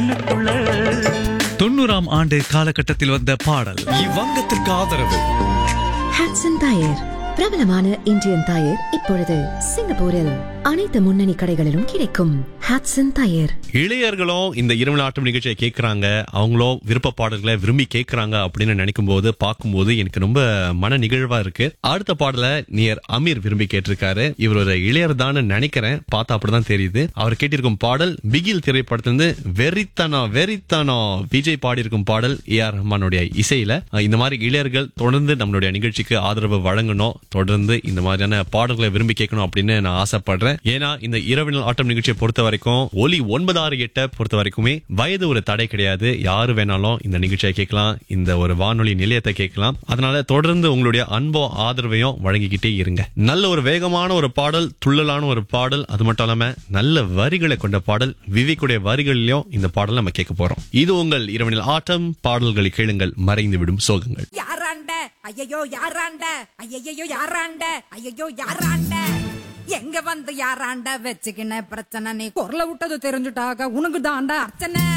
கண்ணுக்குள்ள தொண்ணூறாம் ஆண்டு காலகட்டத்தில் வந்த பாடல் இவ்வங்கத்திற்கு ஆதரவு ஹாட்சன் டயர் பிரபலமான இந்தியன் டயர் இப்பொழுது சிங்கப்பூரில் அனைத்து முன்னணி கடைகளிலும் கிடைக்கும் ஹாட்சன் டயர் இளையர்களும் இந்த இரவு ஆட்டம் நிகழ்ச்சியை கேட்கறாங்க அவங்களும் விருப்ப பாடல்களை விரும்பி கேட்கறாங்க அப்படின்னு நினைக்கும் போது பார்க்கும்போது எனக்கு ரொம்ப மன நிகழ்வா இருக்கு அடுத்த பாடலை நியர் அமீர் விரும்பி கேட்டிருக்காரு இவர் ஒரு இளையர் தான் நினைக்கிறேன் பார்த்தா அப்படிதான் தெரியுது அவர் கேட்டிருக்கும் பாடல் பிகில் திரைப்படத்திலிருந்து வெறித்தனா வெறித்தனா விஜய் பாடியிருக்கும் பாடல் ஏ ஆர் ரஹ்மானுடைய இசையில அஹ், இந்த மாதிரி இளையர்கள் தொடர்ந்து நம்மளுடைய நிகழ்ச்சிக்கு ஆதரவு வழங்கணும் தொடர்ந்து இந்த மாதிரியான பாடல்களை விரும்பி கேட்கணும் அப்படின்னு நான் ஆசைப்படுறேன் ஏன்னா இந்த இரவினல் ஆட்டம் நிகழ்ச்சியை பொறுத்த வரைக்கும் ஒலி ஒன்பது ஆறு எட்டை பொறுத்த வரைக்குமே வயது ஒரு தடை கிடையாது யாரு வேணாலும் இந்த நிகழ்ச்சியை கேட்கலாம் இந்த ஒரு வானொலி நிலையத்தை கேட்கலாம் அதனால தொடர்ந்து உங்களுடைய அன்போ ஆதரவையும் வழங்கிக்கிட்டே இருங்க நல்ல ஒரு வேகமான ஒரு பாடல் துள்ளலான ஒரு பாடல் அது மட்டும் இல்லாம நல்ல வரிகளை கொண்ட பாடல் விவேக்குடைய வரிகளிலும் இந்த பாடல் நம்ம கேட்க போறோம் இது உங்கள் இரவினல் ஆட்டம் பாடல்களை கேளுங்கள் மறைந்து விடும் சோகங்கள் யாராண்ட ஐயையோ யாராண்ட ஐயையோ யாராண்ட ஐயையோ யாராண்ட எங்க வந்து யாராண்ட வச்சுக்கின பிரச்சனை நீ குரல விட்டது தெரிஞ்சுட்டாக உனக்கு தாண்டா அர்ச்சனை